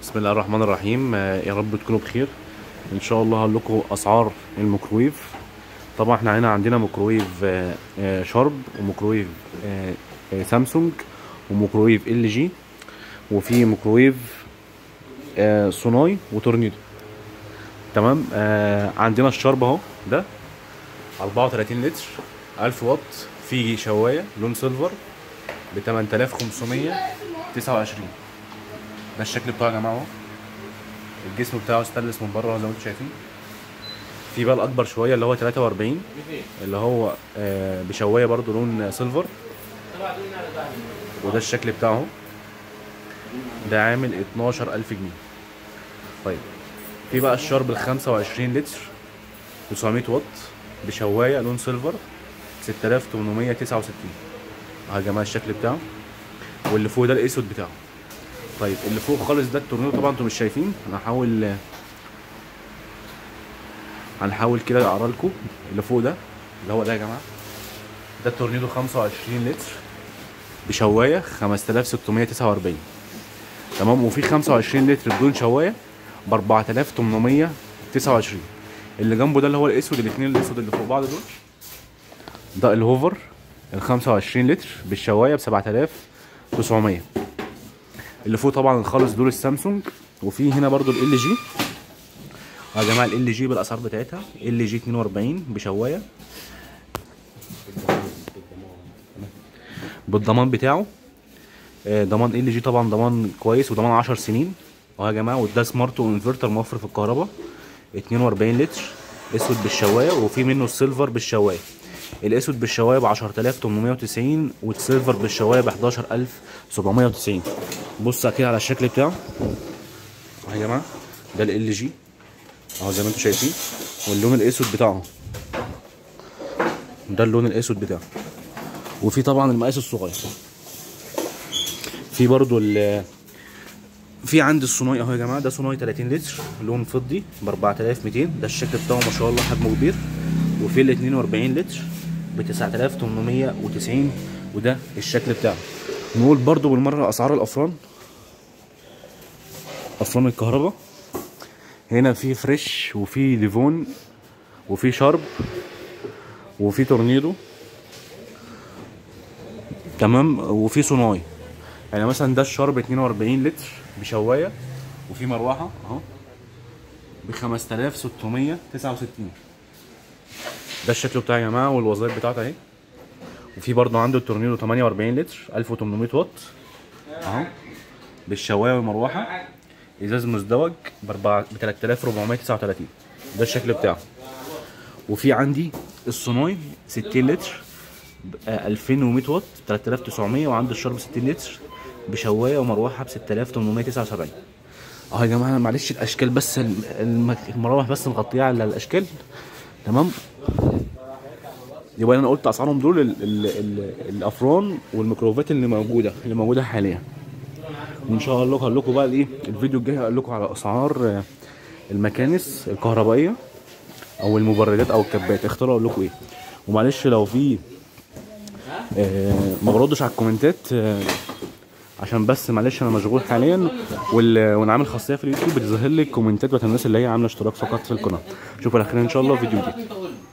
بسم الله الرحمن الرحيم آه، يا رب تكونوا بخير ان شاء الله هقول لكم اسعار الميكرويف طبعا احنا هنا عندنا ميكرويف آه، آه، شارب وميكرويف آه، آه، سامسونج وميكرويف ال جي وفي ميكرويف آه، صناي وتورنيدو تمام آه عندنا الشارب اهو ده 34 لتر 1000 واط في شوايه لون سيلفر ب 8529 ده الشكل بتاعه يا جماعه اهو الجسم بتاعه ستانلس من بره زي ما انتم شايفين في بقى الاكبر شويه اللي هو 43 اللي هو آه بشوايه برضو لون سيلفر وده الشكل بتاعه اهو ده عامل 12000 جنيه طيب في بقى الشارب ال 25 لتر 900 واط بشوايه لون سيلفر 6869 اهو يا جماعه الشكل بتاعه واللي فوق ده الاسود بتاعه طيب اللي فوق خالص ده التورنيدو طبعا انتم مش شايفين انا هحاول هنحاول كده اقرا لكم اللي فوق ده اللي هو ده يا جماعه ده التورنيدو 25 لتر بشوايه 5649 تمام وفي 25 لتر بدون شوايه ب 4829 اللي جنبه ده اللي هو الاسود الاثنين الاسود اللي فوق بعض دول ده الهوفر ال 25 لتر بالشوايه ب 7900 اللي فوق طبعا الخالص دول السامسونج وفي هنا برضو ال جي يا جماعه ال جي بالاسعار بتاعتها ال جي 42 بشوايه بالضمان بتاعه آه، ضمان ال جي طبعا ضمان كويس وضمان 10 سنين اهو يا جماعه وده سمارت وانفرتر موفر في الكهرباء 42 لتر اسود بالشوايه وفي منه السيلفر بالشوايه الاسود بالشوايه ب 10890 والسيلفر بالشوايه ب 11790 بص كده على الشكل بتاعه اهو يا جماعه ده ال جي اهو زي ما انتم شايفين واللون الاسود بتاعه ده اللون الاسود بتاعه وفي طبعا المقاس الصغير في برضو ال في عندي الصناي اهو يا جماعه ده صناي 30 لتر لون فضي ب 4200 ده الشكل بتاعه ما شاء الله حجمه كبير وفي ال 42 لتر ب 9890 وده الشكل بتاعه نقول برضو بالمره اسعار الافران افران الكهرباء هنا في فريش وفي ليفون وفي شارب وفي تورنيدو تمام وفي صناي يعني مثلا ده الشارب 42 لتر بشوايه وفي مروحه اهو ب 5669 ده الشكل بتاعه يا جماعه والوظائف بتاعته اهي وفي برضه عنده التورنيدو 48 لتر 1800 واط اهو بالشوايه والمروحه ازاز مزدوج ب 3439 ده الشكل بتاعه وفي عندي الصناي 60 لتر ب 2100 واط 3900 وعندي الشرب 60 لتر بشوايه ومروحه ب 6879 اهو يا جماعه معلش الاشكال بس الم- الم- المراوح بس مغطيه على الاشكال تمام يبقى انا قلت اسعارهم دول ال ال ال الافران والميكروفات اللي موجوده اللي موجوده حاليا وان شاء الله هقول لكم بقى الايه الفيديو الجاي هقول لكم على اسعار آه، المكانس الكهربائيه او المبردات او الكبات اختاروا اقول لكم ايه ومعلش لو في آه، ما بردش على الكومنتات آه، عشان بس معلش انا مشغول حاليا وال- وانا عامل خاصيه في اليوتيوب بتظهر لي الكومنتات بتاعت الناس اللي هي عامله اشتراك فقط في القناه اشوفوا على خير ان شاء الله في فيديو جديد